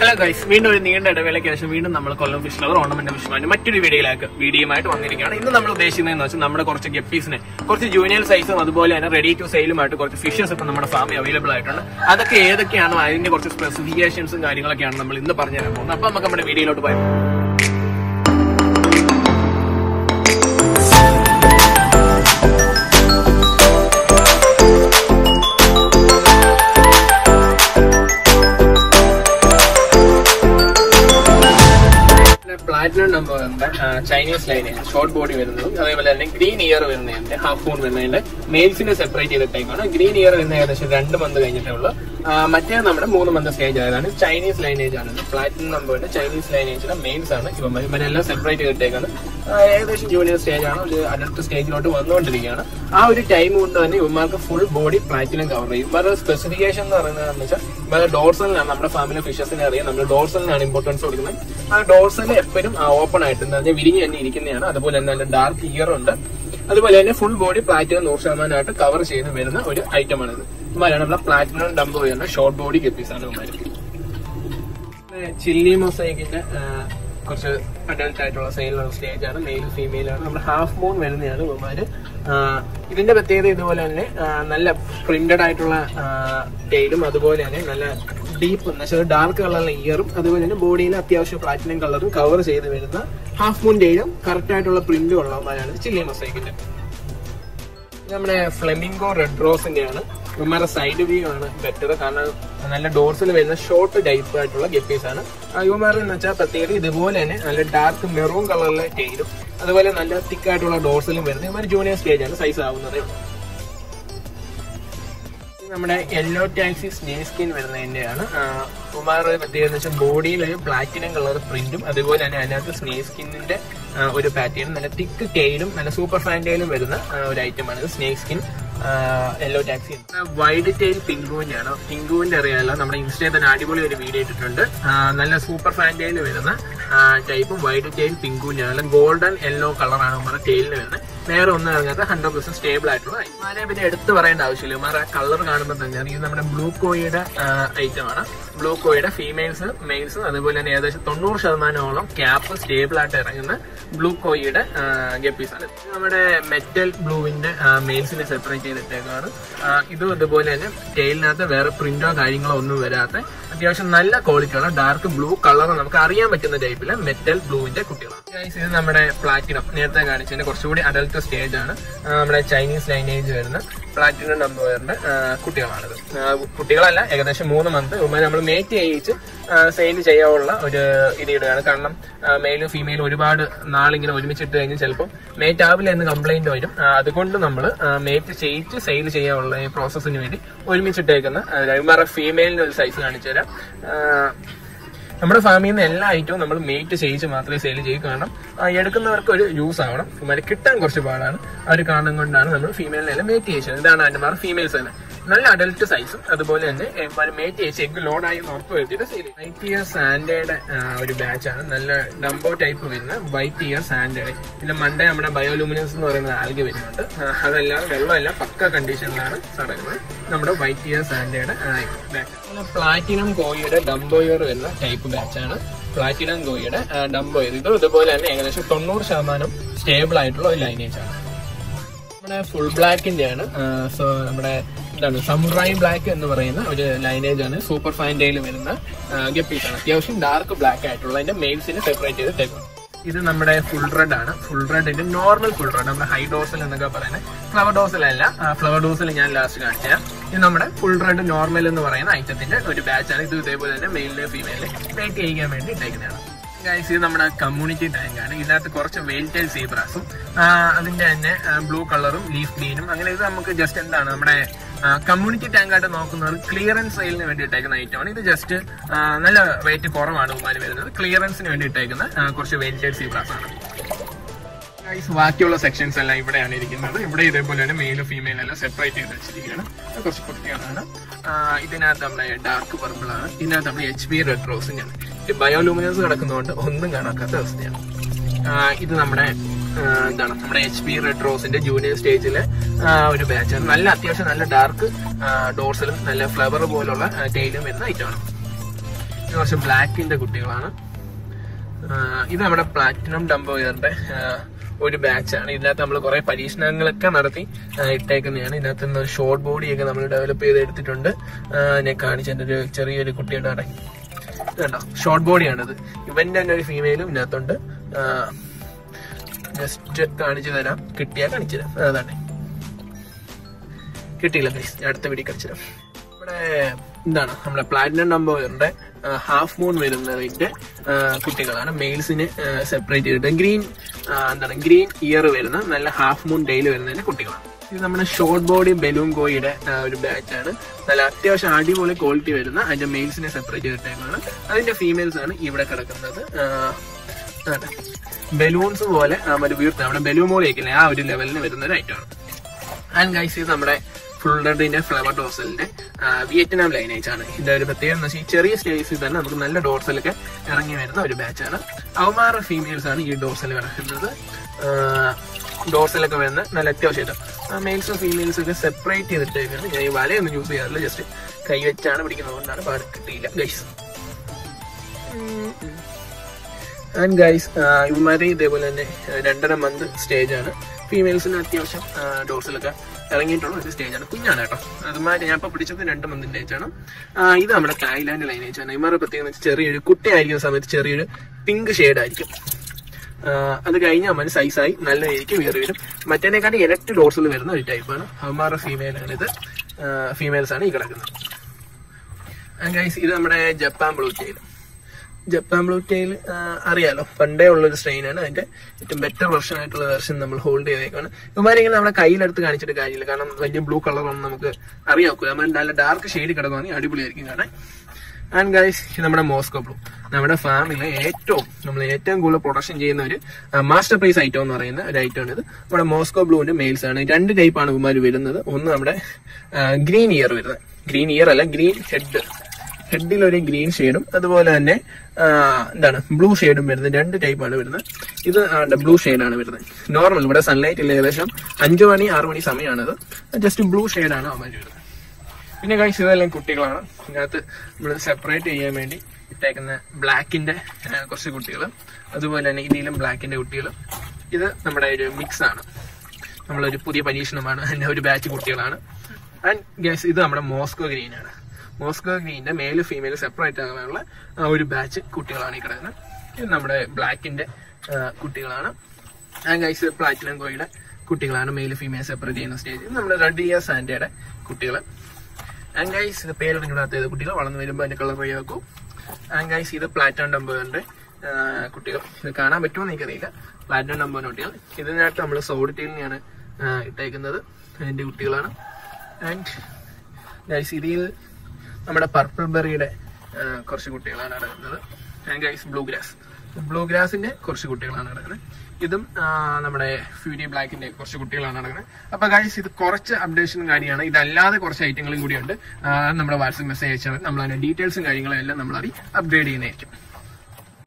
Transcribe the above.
hello guys വീണ്ടും ഒരു നീണ്ട ഇടവേളയ്ക്ക് ശേഷം വീണ്ടും നമ്മൾ Kollam fish lover ornament fish മറ്റൊരു വീഡിയോയിലേക്ക് വീഡിയോയുമായിട്ട് വന്നിരിക്കുകയാണ് ഇന്ന് നമ്മൾ ഉദ്ദേശിക്കുന്നതെന്ന് വെച്ചാൽ നമ്മുടെ കുറച്ച് ഗപ്പീസിനെ കുറച്ച് ജൂനിയർ സൈസും അതുപോലെ തന്നെ റെഡി ടു സെയിലുമായിട്ട് കുറച്ച് ഫിഷസ് ഇപ്പം നമ്മുടെ ഫാമിൽ അവൈലബിൾ ആയിട്ടുണ്ട് അതൊക്കെ ഏതൊക്കെയാണോ അതിന്റെ കുറച്ച് സ്പെസിഫിക്കേഷൻസും കാര്യങ്ങളൊക്കെയാണ് നമ്മൾ ഇന്ന് പറഞ്ഞു തരാൻ പോകുന്നത് അപ്പൊ നമുക്ക് നമ്മുടെ വീഡിയോയിലോട്ട് പോയാൽ പ്ലാറ്റിനം നമ്പർ ഉണ്ട് ചൈനീസ് ലൈനേജ് ഷോർട്ട് ബോഡി വരുന്നതും അതേപോലെ തന്നെ ഗ്രീൻ ഇയർ വരുന്നതിന്റെ ഹാഫ് മൂൺ വരുന്നതിന്റെ മെയിൽസിനെ സെപ്പറേറ്റ് ചെയ്തിട്ടേക്കാണ് ഗ്രീൻ ഇയർ വരുന്ന ഏകദേശം രണ്ട് മന്ത് കഴിഞ്ഞിട്ടേ ഉള്ളൂ ആ, മറ്റേ നമ്മുടെ മൂന്ന് മന്ത് സ്റ്റേജ് ആയതാണ് ചൈനീസ് ലൈനേജ് ആണ് പ്ലാറ്റിനം നമ്പറിന്റെ ചൈനീസ് ലൈനേജിന്റെ മെയിൽസ് ആണ് ഇവന്മാർ ഇവരെല്ലാം സെപ്പറേറ്റ് ചെയ്തിട്ടേക്കാണ് ആ, ഏകദേശം ജൂനിയർ സ്റ്റേജ് ആണ് ഒരു അഡൽട്ട് സ്റ്റേജിലോട്ട് വന്നുകൊണ്ടിരിക്കുകയാണ് ആ ഒരു ടൈം കൊണ്ട് തന്നെ ഇവന്മാർക്ക് ഫുൾ ബോഡി പ്ലാറ്റിനം കവർ ചെയ്യും ഇവരുടെ സ്പെസിഫിക്കേഷൻ എന്ന് പറയുന്നത് എന്ന് വെച്ചാൽ ഇവരുടെ ഡോർസലിനാണ് നമ്മുടെ ഫാമിലി ഫിഷസിനെ അറിയാം നമ്മൾ ഡോർസലിനാണ് ഇമ്പോർട്ടൻസ് കൊടുക്കുന്നത് ആ ഡോർസൽ എപ്പോഴും ഓപ്പൺ ആയിട്ട് എന്താ പറഞ്ഞാൽ വിരിഞ്ഞ് തന്നെ ഇരിക്കുന്നതാണ് അതുപോലെ തന്നെ നല്ല ഡാർക്ക് ഇയർ ഉണ്ട് അതുപോലെ തന്നെ ഫുൾ ബോഡി പ്ലാറ്റിനം നൂറ് ശതമാനമായിട്ട് കവർ ചെയ്ത് വരുന്ന ഒരു ഐറ്റം ആണിത് ഇമാരാണ് നമ്മുടെ പ്ലാറ്റിനം ഡംബ് വരുന്ന ഷോർട്ട് ബോഡി ഗപ്പീസ് ആണ് ഇമാർക്ക് ചില്ലി മൊസൈക്കിന്റെ കുറച്ച് അഡൽട്ട് ആയിട്ടുള്ള സെയിലുള്ള സ്റ്റേജ് ആണ് മെയിൽ ഫീമെയിൽ ആണ് നമ്മുടെ ഹാഫ് മൂൺ വരുന്നതാണ് ഇവന്മാര് ആ, ഇതിന്റെ പ്രത്യേകത ഇതുപോലെ തന്നെ ആ, നല്ല പ്രിന്റഡ് ആയിട്ടുള്ള ടെയിലും അതുപോലെ തന്നെ നല്ല ഡീപ്പ് എന്ന് വെച്ചാൽ ഡാർക്ക് കളറിലെ ഇയറും അതുപോലെ തന്നെ ബോഡിയിൽ അത്യാവശ്യം പ്ലാറ്റിനം കളറും കവർ ചെയ്ത് വരുന്ന ഹാഫ് മൂൺ ടെയിലും കറക്റ്റ് ആയിട്ടുള്ള പ്രിന്റും ഉള്ളവന്മാരാണ് ചില്ലി മൊസൈക്കിന്റെ നമ്മുടെ ഫ്ലെമിംഗോ റെഡ് റോസിന്റെ ആണ് ഇവന്മാരുടെ സൈഡ് വ്യൂ ആണ് ബെറ്റർ കാരണം നല്ല ഡോർസിൽ വരുന്ന ഷോർട്ട് ടൈപ്പ് ആയിട്ടുള്ള ഗപ്പീസ് ആണ് ഇവന്മാരുടെ എന്ന് വെച്ചാൽ പ്രത്യേകത ഇതുപോലെ തന്നെ നല്ല ഡാർക്ക് മെറൂൺ കളറിലെ ടൈലും അതുപോലെ നല്ല തിക്ക് ആയിട്ടുള്ള ഡോർസിലും വരുന്നത് ഇവന്മാർ ജൂനിയർ സ്റ്റേജ് ആണ് സൈസ് ആവുന്നതേ ഉള്ളൂ നമ്മുടെ യെല്ലോ ടാക്സി സ്നേ സ്കിൻ വരുന്നതിന്റെയാണ് കുമാർ പ്രത്യേകത എന്ന് വെച്ചാൽ ബോഡിയിൽ ഒരു പ്ലാറ്റിനം കളർ പ്രിന്റും അതുപോലെ തന്നെ അതിനകത്ത് സ്നേ സ്കിന്നിന്റെ ഒരു പാറ്റേണും നല്ല തിക്ക് ടെയിലും നല്ല സൂപ്പർ ഫാൻറ്റയിലും വരുന്ന ആ, ഒരു ഐറ്റമാണ് ഇത് snake skin yellow taxi wide tail പിങ്കുവിന്റെ ആണ് പിങ്കുവിന്റെ അറിയാലോ നമ്മുടെ ഇൻസ്റ്റയിൽ തന്നെ അടിപൊളി ഒരു വീഡിയോ ഇട്ടിട്ടുണ്ട് ആ, നല്ല സൂപ്പർ ഫാൻറ്റയിൽ വരുന്ന ടൈപ്പും വൈഡ് ടെയിൽ പിങ്കുവിന്റെ ആണ് ഗോൾഡൻ യെല്ലോ കളറാണ് നമ്മുടെ ടെയിലിന് വരുന്നത് വേറെ ഒന്നും ഇറങ്ങാത്ത ഹൺഡ്രഡ് പെർസെന്റ് സ്റ്റേബിൾ ആയിട്ടുള്ള ഇമാരെ പിന്നെ എടുത്തു പറയേണ്ട ആവശ്യമില്ല ഇമാരെ കളർ കാണുമ്പോൾ തന്നെ അറിയാം ഇത് നമ്മുടെ ബ്ലൂ കോയുടെ ഐറ്റം ആണ് ബ്ലൂ കോയുടെ ഫീമെയിൽസ് മെയിൽസ് അതുപോലെ തന്നെ ഏകദേശം തൊണ്ണൂറ് ശതമാനമോളം ക്യാപ്പ് സ്റ്റേബിൾ ആയിട്ട് ഇറങ്ങുന്ന ബ്ലൂ കോയുടെ ഗപ്പീസ് ആണ് ഇത് നമ്മുടെ മെറ്റൽ ബ്ലൂവിന്റെ മെയിൽസിനെ സെപ്പറേറ്റ് ചെയ്തിട്ടേക്കാണ് ഇതും ഇതുപോലെ തന്നെ ടെയിലിനകത്ത് വേറെ പ്രിന്റോ കാര്യങ്ങളോ ഒന്നും വരാത്ത അത്യാവശ്യം നല്ല ക്വാളിറ്റിയുള്ള ഡാർക്ക് ബ്ലൂ കളർ നമുക്ക് അറിയാൻ പറ്റുന്ന ടൈപ്പിലെ മെറ്റൽ ബ്ലൂവിന്റെ കുട്ടികളാണ് Guys, ഇത് നമ്മുടെ പ്ലാറ്റിനം നേരത്തെ കാണിച്ചതിന്റെ കുറച്ചുകൂടി അഡൽട്ട് സ്റ്റേജ് ആണ് ആ, നമ്മുടെ ചൈനീസ് ലൈനേജ് വരുന്ന പ്ലാറ്റിനം നമ്പറിന്റെ കുട്ടികളാണിത് ആ, കുട്ടികളല്ല ഏകദേശം മൂന്ന് മന്ത് ഉമ്മ നമ്മൾ മേറ്റ് ചെയ്യിച്ച് സെയിൽ ചെയ്യാനുള്ള ഒരു ഇത് ഇടുകയാണ് കാരണം മെയിലും ഫീമെയിലും ഒരുപാട് നാളിങ്ങനെ ഒരുമിച്ചിട്ട് കഴിഞ്ഞാൽ ചിലപ്പോൾ മേറ്റ് ആവില്ല എന്ന് കംപ്ലൈന്റ് വരും ആ, അതുകൊണ്ട് നമ്മൾ മേറ്റ് ചെയ്യിച്ച് സെയിൽ ചെയ്യാനുള്ള ഈ പ്രോസസ്സിന് വേണ്ടി ഒരുമിച്ചിട്ടേക്കുന്ന ഇവന്മാരുടെ ഫീമെയിലിന്റെ ഒരു സൈസ് കാണിച്ചു തരാം ആ, നമ്മുടെ ഫാമിൽ നിന്ന് എല്ലാ ഐറ്റവും നമ്മൾ മേറ്റ് ചെയ്യിച്ച് മാത്രമേ സെയിൽ ചെയ്യൂ കാരണം ആ, എടുക്കുന്നവർക്ക് ഒരു യൂസ് ആവണം ഇവന്മാരെ കിട്ടാൻ കുറച്ച് പാടാണ് ആ ഒരു കാരണം കൊണ്ടാണ് നമ്മൾ ഫീമെയിലിനെല്ലാം മേറ്റ് ചെയ്യിച്ചത് ഇതാണ് അതിന്റെ മാർ ഫീമെയിൽസ് തന്നെ നല്ല അഡൽട്ട് സൈസും അതുപോലെ തന്നെ ഇവന്മാര് മേറ്റ് ചെയ്യിച്ച് എഗ് ലോഡായി ഉറപ്പ് വരുത്തിയിട്ട് സെയിൽ ചെയ്യും വൈറ്റ് ഇയർ സാൻഡയുടെ ഒരു ബാച്ചാണ് നല്ല ഡംബോ ടൈപ്പ് വരുന്ന വൈറ്റ് ഇയർ സാൻഡയുടെ പിന്നെ മണ്ടേ നമ്മുടെ ബയോലൂമിനൻസ് എന്ന് പറയുന്ന ആൽഗ വരുന്നുണ്ട് ആ, അതെല്ലാം വെള്ളമെല്ലാം പക്ക കണ്ടീഷനിലാണ് കിടക്കുന്നത് നമ്മുടെ വൈറ്റ് ഇയർ സാൻഡയുടെ ബാച്ച് പ്ലാറ്റിനം കോയിയുടെ ഡംബോയർ വരുന്ന ടൈപ്പ് ബാച്ചാണ് പ്ലാറ്റിനം കോയിയുടെ ഡംബോയർ ഇത് ഇതുപോലെ തന്നെ ഏകദേശം തൊണ്ണൂറ് ശതമാനം സ്റ്റേബിൾ ആയിട്ടുള്ള ഒരു ലൈനേജ് ആണ് നമ്മുടെ ഫുൾ ബ്ലാക്കിന്റെ ആണ് സോ നമ്മുടെ എന്താണ് സമുറായി ബ്ലാക്ക് എന്ന് പറയുന്ന ഒരു ലൈനേജ് ആണ് സൂപ്പർ ഫൈൻഡയിൽ വരുന്ന ഗപ്പീസ് ആണ് അത്യാവശ്യം ഡാർക്ക് ബ്ലാക്ക് ആയിട്ടുള്ള അതിന്റെ മെയിൽസിനെ സെപ്പറേറ്റ് ചെയ്ത് ടൈപ്പ് ഇത് നമ്മുടെ ഫുൾ റെഡ് ആണ് ഫുൾ റെഡിന്റെ നോർമൽ ഫുൾ റെഡ് നമ്മുടെ ഹൈ ഡോസിൽ എന്നൊക്കെ പറയുന്നത് ഫ്ലവർ ഡോസിലല്ല ഫ്ലവർ ഡോസിൽ ഞാൻ ലാസ്റ്റ് കാണിച്ചു തരാം ഇത് നമ്മുടെ ഫുൾ റെഡ് നോർമൽ എന്ന് പറയുന്ന ഐറ്റത്തിന്റെ ഒരു ബാച്ച് ആണ് ഇത് ഇതേപോലെ തന്നെ മെയിലിന് ഫീമെയിലിന് വെയിറ്റ് ചെയ്യിക്കാൻ വേണ്ടി ഇട്ടേക്കുന്നതാണ് ഗൈസ് ഇത് നമ്മുടെ കമ്മ്യൂണിറ്റി ടാങ്ക് ആണ് ഇതിനകത്ത് കുറച്ച് വെയിൽറ്റൈൽ സീബ്രാസും അതിന്റെ തന്നെ ബ്ലൂ കളറും ലീഫ് ഗ്രീനും അങ്ങനെ ഇത് നമുക്ക് ജസ്റ്റ് എന്താണ് നമ്മുടെ കമ്മ്യൂണിറ്റി ടാങ്ക് ആയിട്ട് നോക്കുന്നവർ ക്ലിയറൻസ് സെയിലിന് വേണ്ടി ഇട്ടേക്കുന്ന ഐറ്റമാണ് ഇത് ജസ്റ്റ് നല്ല റേറ്റ് കുറവാണ് ഉമാര് വരുന്നത് ക്ലിയറൻസിന് വേണ്ടി ഇട്ടേക്കുന്ന ആ, കുറച്ച് വെയിൽറ്റൈൽ സീബ്രാസ് ആണ് ഗൈസ് ബാക്കിയുള്ള സെക്ഷൻസ് എല്ലാം ഇവിടെയാണ് ഇരിക്കുന്നത് ഇവിടെ ഇതേപോലെ തന്നെ മെയിലും ഫീമെയിലും എല്ലാം സെപ്പറേറ്റ് ചെയ്ത് വെച്ചിരിക്കുകയാണ് ഇത് കുറച്ച് കുട്ടികളാണ് ആ, ഇതിനകത്ത് നമ്മുടെ ഡാർക്ക് പർപ്പിൾ ആണ് ഇതിനകത്ത് നമ്മുടെ എച്ച് ബി റെഡ് റോസിന്റെ ആണ് ഇത് ബയോലൂമിനൻസ് കിടക്കുന്നതുകൊണ്ട് ഒന്നും കാണാത്ത അവസ്ഥയാണ് ആ, ഇത് നമ്മുടെ ആ, എന്താണ് നമ്മുടെ എച്ച് പി റെഡ് റോസിന്റെ ജൂനിയർ സ്റ്റേജിലെ ഒരു ബാച്ചാണ് നല്ല അത്യാവശ്യം നല്ല ഡാർക്ക് ഡോർസിലും നല്ല ഫ്ലവർ പോലുള്ള ടെയിലും വരുന്ന ഐറ്റമാണ് ഇത് കുറച്ച് ബ്ലാക്കിന്റെ കുട്ടികളാണ് ആ, ഇത് നമ്മുടെ പ്ലാറ്റിനം ഡംബോയറിന്റെ ഒരു ബാച്ചാണ് ഇതിനകത്ത് നമ്മൾ കുറെ പരീക്ഷണങ്ങളൊക്കെ നടത്തി ആ, ഇട്ടേക്കുന്നതാണ് ഇതിനകത്ത് നിന്ന് ഒരു ഷോർട്ട് ബോഡിയൊക്കെ നമ്മൾ ഡെവലപ്പ് ചെയ്ത് എടുത്തിട്ടുണ്ട് ആ, ഞാൻ കാണിച്ചതിന്റെ ഒരു ചെറിയൊരു കുട്ടിയുടെ അവിടെ ഇത് കണ്ടോ ഷോർട്ട് ബോഡിയാണിത് ഇവന്റെ തന്നെ ഒരു ഫീമെയിലും ഇതിനകത്തുണ്ട് ജസ്റ്റ് കാണിച്ചു തരാം കിട്ടിയാ കാണിച്ചു തരാം അതാണ് കിട്ടിയില്ല ഗൈസ് ഞാൻ അടുത്ത വീഡിയോ കാണിച്ചു തരാം ഇവിടെ എന്താണ് നമ്മുടെ പ്ലാറ്റിനം നമ്പറിന്റെ ഹാഫ് മൂൺ വരുന്നതിന്റെ ആ, കുട്ടികളാണ് മെയിൽസിന് സെപ്പറേറ്റ് ചെയ്തിട്ട് ഗ്രീൻ എന്താണ് ഗ്രീൻ ഇയർ വരുന്ന നല്ല ഹാഫ് മൂൺ ഡേയിൽ വരുന്നതിന്റെ കുട്ടികളാണ് ഇത് നമ്മുടെ ഷോർട്ട് ബോഡി ബലൂൺ കോയിയുടെ ആ, ഒരു ബാച്ച് ആണ് നല്ല അത്യാവശ്യം അടിപൊളി ക്വാളിറ്റി വരുന്ന അതിന്റെ മെയിൽസിനെ സെപ്പറേറ്റ് ചെയ്തിട്ടേക്കാണ് അതിന്റെ ഫീമെയിൽസ് ആണ് ഇവിടെ കിടക്കുന്നത് ബലൂൺസ് പോലെ ആ, മറ്റേ വീർത്ത നമ്മുടെ ബലൂൺ മോളിയൊക്കെ ആ ഒരു ലെവലിന് വരുന്ന ഒരു ഐറ്റമാണ് ആൻഡ് ഗൈസ് ഇത് നമ്മുടെ ഫുൾ റെഡിന്റെ ഫ്ലവർ ഡോസലിന്റെ വിയറ്റ്നാം ലൈനേജ് ആണ് ഇതിന്റെ ഒരു പ്രത്യേകത എന്ന് വെച്ചാൽ ഈ ചെറിയ സ്റ്റേജിൽ തന്നെ നമുക്ക് നല്ല ഡോർസലൊക്കെ ഇറങ്ങി വരുന്ന ഒരു ബാച്ചാണ് അവമാർ ഫീമെയിൽസ് ആണ് ഈ ഡോർസൽ കിടക്കുന്നത് ഡോർസലൊക്കെ വരുന്ന നല്ല അത്യാവശ്യമായിട്ട് മെയിൽസും ഫീമെയിൽസും ഒക്കെ സെപ്പറേറ്റ് ചെയ്തിട്ടേക്കാണ് ഞാൻ ഈ വലയൊന്നും യൂസ് ചെയ്യാറില്ല ജസ്റ്റ് കൈ വെച്ചാണ് പിടിക്കുന്നത് കൊണ്ടാണ് പാട് കിട്ടിയില്ല ഗൈസ് ആൻഡ് ഗൈസ് ഇവന്മാരെ ഇതേപോലെ തന്നെ ആ, രണ്ടര മന്ത് സ്റ്റേജ് ആണ് ഫീമെയിൽസിന് അത്യാവശ്യം ഡോർസിലൊക്കെ ഇറങ്ങിയിട്ടുള്ള ഒരു സ്റ്റേജ് ആണ് കുഞ്ഞാണ് കേട്ടോ അതുമാതിരി ഞാൻ ഇപ്പൊ പിടിച്ചത് രണ്ട് മന്തിന്റെ ഏജ് ആണ് ആ, ഇത് നമ്മുടെ തായ്ലാന്റ് ലൈനേജ് ആണ് ഇവന്മാരുടെ പ്രത്യേകത എന്ന് വെച്ചാൽ ചെറിയൊരു കുട്ടിയായിരിക്കുന്ന സമയത്ത് ചെറിയൊരു പിങ്ക് ഷെയ്ഡ് ആയിരിക്കും ആ, അത് കഴിഞ്ഞ് അമ്മ സൈസായി നല്ല രീതിക്ക് ഉയറി വരും മറ്റേതിനെക്കാട്ടി ഇരട്ടി ഡോർസിൽ വരുന്ന ഒരു ടൈപ്പാണ് അവന്മാരുടെ ഫീമെയിൽ ആണ് ഇത് ഫീമെയിൽസ് ആണ് ഈ കിടക്കുന്നത് ഗൈസ് ഇത് നമ്മുടെ Japan blue tail Japan blue tail അറിയാലോ പണ്ടേ ഉള്ളൊരു സ്ട്രെയിൻ ആണ് അതിന്റെ ഏറ്റവും ബെറ്റർ വെർഷൻ ആയിട്ടുള്ള വെർഷൻ നമ്മൾ ഹോൾഡ് ചെയ്തേക്കാണ് ഇവന്മാരിങ്ങനെ നമ്മുടെ കയ്യിലെടുത്ത് കാണിച്ചിട്ട് കാര്യമില്ല കാരണം വലിയ ബ്ലൂ കളറൊന്നും നമുക്ക് അറിയാക്കൂല നമ്മൾ നല്ല ഡാർക്ക് ഷെയ്ഡ് കിടക്കുകയാണെങ്കിൽ അടിപൊളിയായിരിക്കും കാണാൻ ആൻഡ് ഗൈസ് ഇത് നമ്മുടെ മോസ്കോ ബ്ലൂ നമ്മുടെ ഫാമിലെ ഏറ്റവും നമ്മൾ ഏറ്റവും കൂടുതൽ പ്രൊഡക്ഷൻ ചെയ്യുന്ന ഒരു മാസ്റ്റർ പ്രൈസ് ഐറ്റം എന്ന് പറയുന്ന ഒരു ഐറ്റം ആണ് ഇത് നമ്മുടെ മോസ്കോ ബ്ലൂവിന്റെ മെയിൽസ് ആണ് രണ്ട് ടൈപ്പ് ആണ് ഇവന്മാർ വരുന്നത് ഒന്ന് നമ്മുടെ ഗ്രീൻ ഇയർ വരുന്നത് ഗ്രീൻ ഇയർ അല്ല ഗ്രീൻ ഹെഡ് ഹെഡിൽ ഒരു ഗ്രീൻ ഷെയ്ഡും അതുപോലെ തന്നെ ആ, എന്താണ് ബ്ലൂ ഷെയ്ഡും വരുന്നത് രണ്ട് ടൈപ്പാണ് വരുന്നത് ഇത് ബ്ലൂ ഷെയ്ഡാണ് വരുന്നത് നോർമൽ ഇവിടെ സൺലൈറ്റ് ഇല്ല ഏകദേശം അഞ്ചു മണി ആറു മണി സമയമാണിത് ജസ്റ്റ് ബ്ലൂ ഷെയ്ഡാണ് അവന്മാർ വരുന്നത് പിന്നെ കഴിച്ച് ഇതെല്ലാം കുട്ടികളാണ് ഇതിനകത്ത് നമ്മൾ സെപ്പറേറ്റ് ചെയ്യാൻ വേണ്ടി ഇട്ടേക്കുന്ന ബ്ലാക്കിന്റെ കുറച്ച് കുട്ടികൾ അതുപോലെ തന്നെ ഇതിലും ബ്ലാക്കിന്റെ കുട്ടികൾ ഇത് നമ്മുടെ ഒരു മിക്സ് ആണ് നമ്മളൊരു പുതിയ പരീക്ഷണമാണ് അതിന്റെ ഒരു ബാച്ച് കുട്ടികളാണ് ആൻഡ് ഗ്യാസ് ഇത് നമ്മുടെ മോസ്കോ ഗ്രീൻ ആണ് മോസ്കോ ഗ്രീനിന്റെ മേല് ഫീമെയിൽ സെപ്പറേറ്റ് ആകാനുള്ള ആ, ഒരു ബാച്ച് കുട്ടികളാണ് ഈ കിടക്കുന്നത് ഇത് നമ്മുടെ ബ്ലാക്കിന്റെ കുട്ടികളാണ് ആൻഡ് ഗൈസ് പ്ലാറ്റിനം കോയുടെ കുട്ടികളാണ് മെയിൽ ഫീമെയിൽ സെപ്പറേറ്റ് ചെയ്യുന്ന സ്റ്റേജ് ഇത് നമ്മുടെ റെഡ് ഇയർ സാൻഡയുടെ കുട്ടികൾ ആൻഡ് ഗൈസ് ഇത് പേരിടാത്ത കുട്ടികൾ വളർന്നു വരുമ്പോൾ അതിന്റെ കളർ റെഡിയാക്കും ആൻഡ് ഗൈസ് ഇത് പ്ലാറ്റിനം ഡംബറിന്റെ കുട്ടികൾ ഇത് കാണാൻ പറ്റുമോ എന്ന് എനിക്കറിയില്ല പ്ലാറ്റിനം ഡംബറിന്റെ കുട്ടികൾ ഇതിനകത്ത് നമ്മൾ സോഡിറ്റീലിനെയാണ് ഇട്ടേക്കുന്നത് അതിന്റെ കുട്ടികളാണ് ആൻഡ് ഗൈസ് ഇതിൽ നമ്മുടെ പർപ്പിൾ ബെറിയുടെ കുറച്ച് കുട്ടികളാണ് നടക്കുന്നത് and guys blue grass blue ഗ്രാസിന്റെ കുറച്ച് കുട്ടികളാണ് നടക്കുന്നത് ഇതും ആ, നമ്മുടെ ഫ്യൂരി ബ്ലാക്കിന്റെ കുറച്ച് കുട്ടികളാണ് നടക്കുന്നത് അപ്പൊ ഗൈസ് ഇത് കുറച്ച് അപ്ഡേഷനും കാര്യമാണ് ഇതല്ലാതെ കുറച്ച് ഐറ്റങ്ങളും കൂടിയുണ്ട് ആ, നമ്മുടെ വാട്സപ്പ് മെസ്സേജ് അയച്ചാൽ നമ്മൾ അതിന്റെ ഡീറ്റെയിൽസും കാര്യങ്ങളും എല്ലാം നമ്മൾ അതി അപ്ഗ്രേഡ് ചെയ്യുന്നതായിരിക്കും